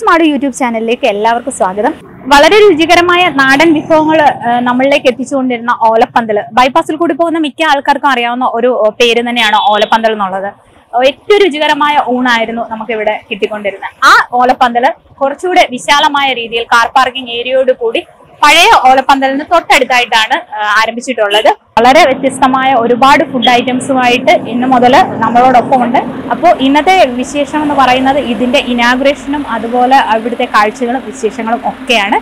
മാട് യൂട്യൂബ് ചാനലിലേക്ക് എല്ലാവർക്കും സ്വാഗതം വളരെ രുചികരമായ നാടൻ വിഭവങ്ങൾ നമ്മളിലേക്ക് എത്തിച്ചുകൊണ്ടിരുന്ന ഓലപ്പന്തൽ ബൈപ്പാസിൽ കൂടി പോകുന്ന മിക്ക ആൾക്കാർക്കും അറിയാവുന്ന ഒരു ഏഹ്, പേര് തന്നെയാണ് ഓലപ്പന്തൽ എന്നുള്ളത് ഏറ്റവും രുചികരമായ ഊണായിരുന്നു നമുക്കിവിടെ കിട്ടിക്കൊണ്ടിരുന്നത് ആ ഓലപ്പന്തല് കുറച്ചുകൂടെ വിശാലമായ രീതിയിൽ കാർ പാർക്കിംഗ് ഏരിയയോട് കൂടി പഴയ ഓലപ്പന്തലിന് തൊട്ടടുത്തായിട്ടാണ് ആ, ആരംഭിച്ചിട്ടുള്ളത് വളരെ വ്യത്യസ്തമായ ഒരുപാട് ഫുഡ് ഐറ്റംസുമായിട്ട് ഇന്ന് മുതൽ നമ്മളോടൊപ്പം ഉണ്ട് അപ്പോൾ ഇന്നത്തെ വിശേഷം എന്ന് പറയുന്നത് ഇതിന്റെ ഇനാഗുറേഷനും അതുപോലെ അവിടുത്തെ കാഴ്ചകളും വിശേഷങ്ങളും ഒക്കെയാണ്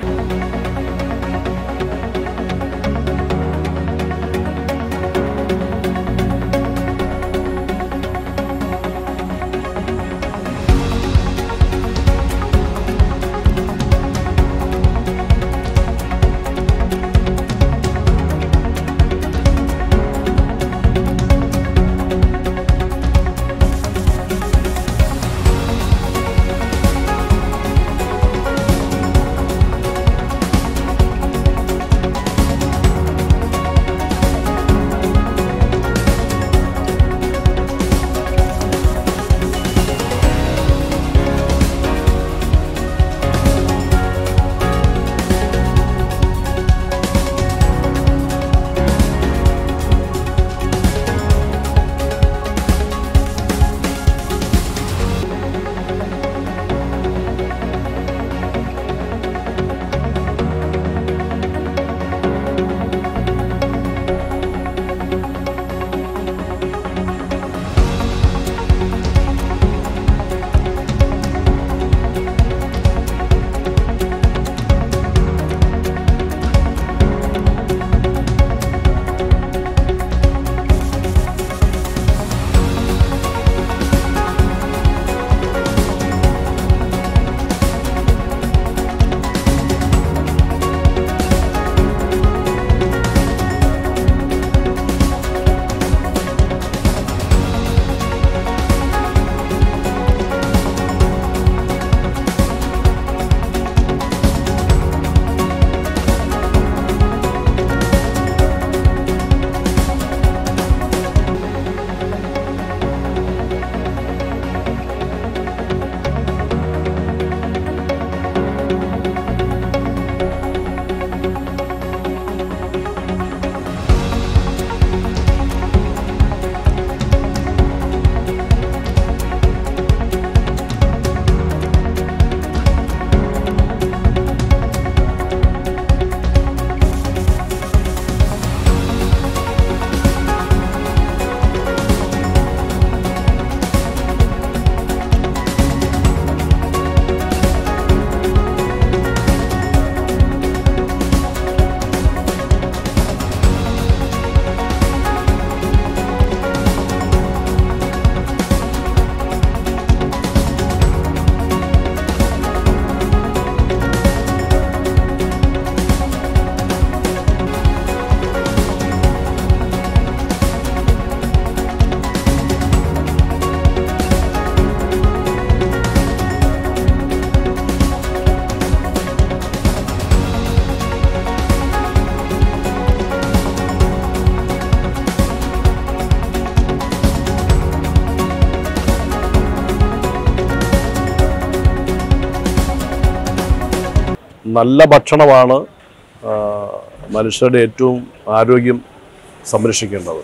നല്ല ഭക്ഷണമാണ് ആ, മനുഷ്യരുടെ ഏറ്റവും ആരോഗ്യം സംരക്ഷിക്കേണ്ടത്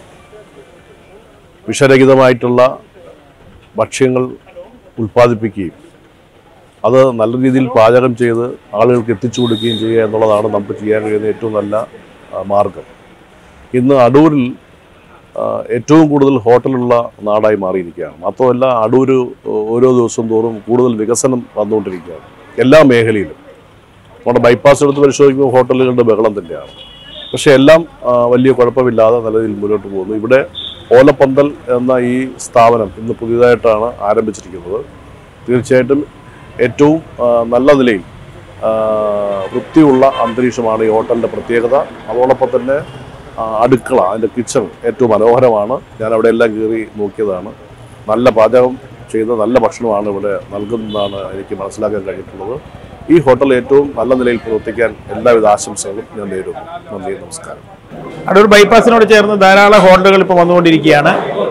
വിഷരഹിതമായിട്ടുള്ള ഭക്ഷ്യങ്ങൾ ഉൽപ്പാദിപ്പിക്കുകയും അത് നല്ല രീതിയിൽ പാചകം ചെയ്ത് ആളുകൾക്ക് എത്തിച്ചു കൊടുക്കുകയും ചെയ്യുക എന്നുള്ളതാണ് നമുക്ക് ചെയ്യാൻ കഴിയുന്ന ഏറ്റവും നല്ല ആ, മാർഗം ഇന്ന് അടൂരിൽ ആ, ഏറ്റവും കൂടുതൽ ഹോട്ടലുള്ള നാടായി മാറിയിരിക്കുകയാണ് മാത്രമല്ല അടൂർ ഓരോ ദിവസം തോറും കൂടുതൽ വികസനം വന്നുകൊണ്ടിരിക്കുകയാണ് എല്ലാ മേഖലയിലും നമ്മുടെ ബൈപ്പാസ് എടുത്ത് പരിശോധിക്കുമ്പോൾ ഹോട്ടലുകളുടെ ബഹളം തന്നെയാണ് പക്ഷെ എല്ലാം ആ, വലിയ കുഴപ്പമില്ലാതെ നല്ല രീതിയിൽ മുന്നോട്ട് പോകുന്നു ഇവിടെ ഓലപ്പന്തൽ എന്ന ഈ സ്ഥാപനം ഇന്ന് പുതിയതായിട്ടാണ് ആരംഭിച്ചിരിക്കുന്നത് തീർച്ചയായിട്ടും ഏറ്റവും ആ, നല്ല നിലയിൽ ആ, വൃത്തിയുള്ള അന്തരീക്ഷമാണ് ഈ ഹോട്ടലിൻ്റെ പ്രത്യേകത അതോടൊപ്പം തന്നെ ആ, അടുക്കള അതിൻ്റെ കിച്ചൺ ഏറ്റവും മനോഹരമാണ് ഞാൻ അവിടെ എല്ലാം കയറി നോക്കിയതാണ് നല്ല പാചകം ചെയ്ത നല്ല ഭക്ഷണമാണ് ഇവിടെ നൽകുന്നതാണ് എനിക്ക് മനസ്സിലാക്കാൻ കഴിഞ്ഞിട്ടുള്ളത് ഈ ഹോട്ടൽ ഏറ്റവും നല്ല നിലയിൽ പ്രവർത്തിക്കാൻ എല്ലാവിധ ആശംസകളും ഞാൻ നേരുന്നു നന്ദി നമസ്കാരം അടൂർ ബൈപ്പാസിനോട് ചേർന്ന് ധാരാളം ഹോട്ടലുകൾ ഇപ്പോൾ വന്നുകൊണ്ടിരിക്കുകയാണ്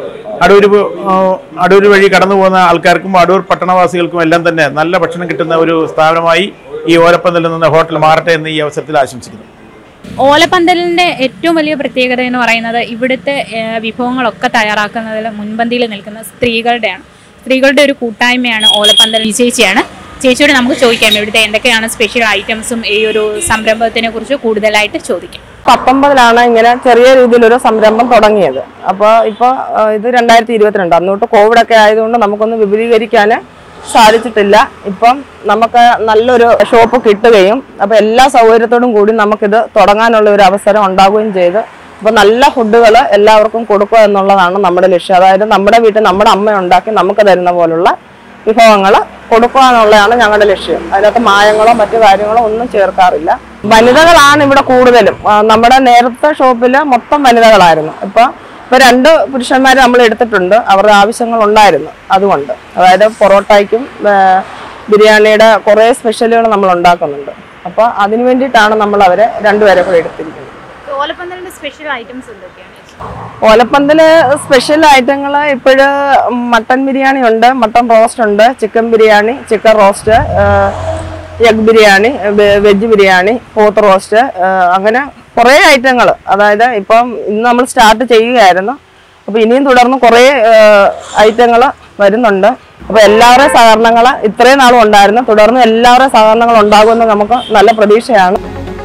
അടൂർ അടൂർ വഴി കടന്നു പോകുന്ന ആൾക്കാർക്കും അടൂർ പട്ടണവാസികൾക്കും എല്ലാം തന്നെ നല്ല ഭക്ഷണം കിട്ടുന്ന ഒരു സ്ഥാപനമായി ഈ ഓലപ്പന്തലിൽ നിന്ന് ഹോട്ടൽ മാറട്ടെ എന്ന് ഈ അവസരത്തിൽ ആശംസിക്കുന്നു ഓലപ്പന്തലിന്റെ ഏറ്റവും വലിയ പ്രത്യേകത എന്ന് പറയുന്നത് ഇവിടുത്തെ ഏഹ്, വിഭവങ്ങളൊക്കെ തയ്യാറാക്കുന്നതിൽ മുൻപന്തിയിൽ നിൽക്കുന്ന സ്ത്രീകളുടെയാണ് സ്ത്രീകളുടെ ഒരു കൂട്ടായ്മയാണ് ഓലപ്പന്തൽ ഈ ചേച്ചിയാണ് ചേച്ചിയോട് നമുക്ക് ചോദിക്കാം ഇവിടുത്തെ എന്തൊക്കെയാണ് സ്പെഷ്യൽ ഐറ്റംസും ഈ ഒരു സംരംഭത്തിനെ കുറിച്ച് കൂടുതലായിട്ട് ചോദിക്കാം പത്തൊമ്പതിലാണ് ഇങ്ങനെ ചെറിയ രീതിയിലൊരു സംരംഭം തുടങ്ങിയത് അപ്പോൾ ഇപ്പോൾ ഇത് രണ്ടായിരത്തി ഇരുപത്തിരണ്ട് അന്നോട്ട് കോവിഡൊക്കെ ആയതുകൊണ്ട് നമുക്കൊന്ന് വിപുലീകരിക്കാൻ സാധിച്ചിട്ടില്ല ഇപ്പം നമുക്ക് നല്ലൊരു ഷോപ്പ് കിട്ടുകയും അപ്പോൾ എല്ലാ സൗകര്യത്തോടും കൂടി നമുക്കിത് തുടങ്ങാനുള്ള ഒരു അവസരം ഉണ്ടാവുകയും ചെയ്ത് അപ്പോൾ നല്ല ഫുഡുകൾ എല്ലാവർക്കും കൊടുക്കുക എന്നുള്ളതാണ് നമ്മുടെ ലക്ഷ്യം അതായത് നമ്മുടെ വീട്ടിൽ നമ്മുടെ അമ്മ ഉണ്ടാക്കി നമുക്ക് തരുന്ന പോലുള്ള വിഭവങ്ങൾ കൊടുക്കുക എന്നുള്ളതാണ് ഞങ്ങളുടെ ലക്ഷ്യം അതിനകത്ത് മായങ്ങളോ മറ്റു കാര്യങ്ങളോ ഒന്നും ചേർക്കാറില്ല വനിതകളാണ് ഇവിടെ കൂടുതലും ആ, നമ്മുടെ നേരത്തെ ഷോപ്പിൽ മൊത്തം വനിതകളായിരുന്നു ഇപ്പൊ ഇപ്പൊ രണ്ട് പുരുഷന്മാർ നമ്മൾ എടുത്തിട്ടുണ്ട് അവരുടെ ആവശ്യങ്ങൾ ഉണ്ടായിരുന്നു അതുകൊണ്ട് അതായത് പൊറോട്ടയ്ക്കും ആ, ബിരിയാണിയുടെ കുറേ സ്പെഷ്യലുകൾ നമ്മൾ ഉണ്ടാക്കുന്നുണ്ട് അപ്പോൾ അതിന് വേണ്ടിയിട്ടാണ് നമ്മൾ അവരെ രണ്ടുപേരെ കൂടെ എടുത്തിരിക്കുന്നത് ഓലപ്പന്തലിന്റെ സ്പെഷ്യൽ ഐറ്റംസ് എന്തൊക്കെയാണ് ഓലപ്പന്തല് സ്പെഷ്യൽ ഐറ്റങ്ങൾ ഇപ്പോഴ് മട്ടൻ ബിരിയാണി ഉണ്ട് മട്ടൻ റോസ്റ്റ് ഉണ്ട് chicken biryani chicken roast egg biryani veg- veg biryani പോത്ത് റോസ്റ്റ് അങ്ങനെ കുറേ ഐറ്റങ്ങൾ അതായത് ഇപ്പം ഇന്ന് നമ്മൾ സ്റ്റാർട്ട് ചെയ്യുകയായിരുന്നു അപ്പോൾ ഇനിയും തുടർന്ന് കുറേ ഐറ്റങ്ങൾ വരുന്നുണ്ട് അപ്പോൾ എല്ലാവരുടെയും സഹകരണങ്ങൾ ഇത്രയും നാളും ഉണ്ടായിരുന്നു തുടർന്ന് എല്ലാവരുടെയും സഹകരണങ്ങൾ ഉണ്ടാകുമെന്ന് നമുക്ക് നല്ല പ്രതീക്ഷയാണ്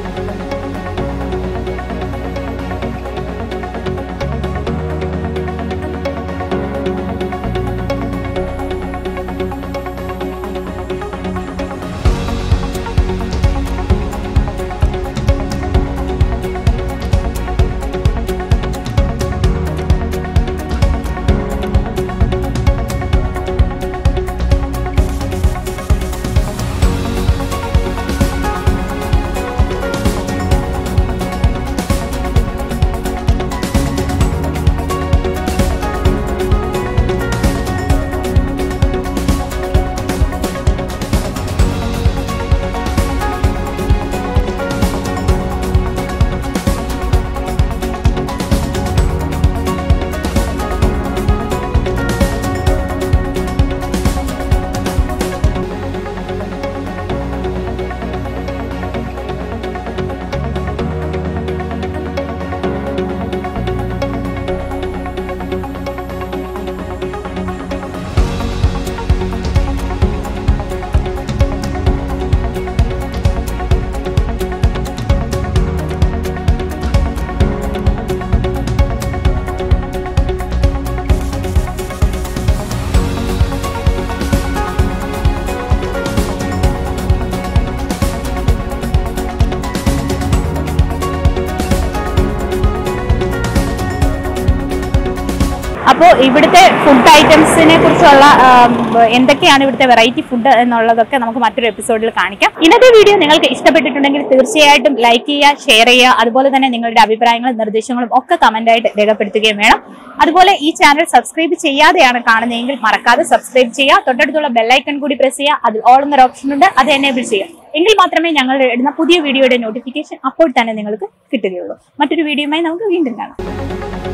അപ്പോൾ ഇവിടുത്തെ ഫുഡ് ഐറ്റംസിനെ കുറിച്ചുള്ള ആം, എന്തൊക്കെയാണ് ഇവിടുത്തെ വെറൈറ്റി ഫുഡ് എന്നുള്ളതൊക്കെ നമുക്ക് മറ്റൊരു എപ്പിസോഡിൽ കാണിക്കാം ഇന്നത്തെ വീഡിയോ നിങ്ങൾക്ക് ഇഷ്ടപ്പെട്ടിട്ടുണ്ടെങ്കിൽ തീർച്ചയായിട്ടും ലൈക്ക് ചെയ്യുക ഷെയർ ചെയ്യുക അതുപോലെ തന്നെ നിങ്ങളുടെ അഭിപ്രായങ്ങളും നിർദ്ദേശങ്ങളും ഒക്കെ കമന്റ് ആയിട്ട് രേഖപ്പെടുത്തുകയും വേണം അതുപോലെ ഈ ചാനൽ സബ്സ്ക്രൈബ് ചെയ്യാതെയാണ് കാണുന്നതെങ്കിൽ മറക്കാതെ സബ്സ്ക്രൈബ് ചെയ്യുക തൊട്ടടുത്തുള്ള ബെല്ലൈക്കൺ കൂടി പ്രസ് ചെയ്യുക അതിൽ ഓൾ എന്നൊരു ഓപ്ഷൻ ഉണ്ട് അത് എനേബിൾ ചെയ്യുക എങ്കിൽ മാത്രമേ ഞങ്ങൾ ഇടുന്ന പുതിയ വീഡിയോയുടെ നോട്ടിഫിക്കേഷൻ അപ്പോൾ തന്നെ നിങ്ങൾക്ക് കിട്ടുകയുള്ളൂ മറ്റൊരു വീഡിയോയുമായി നമുക്ക് വീണ്ടും കാണാം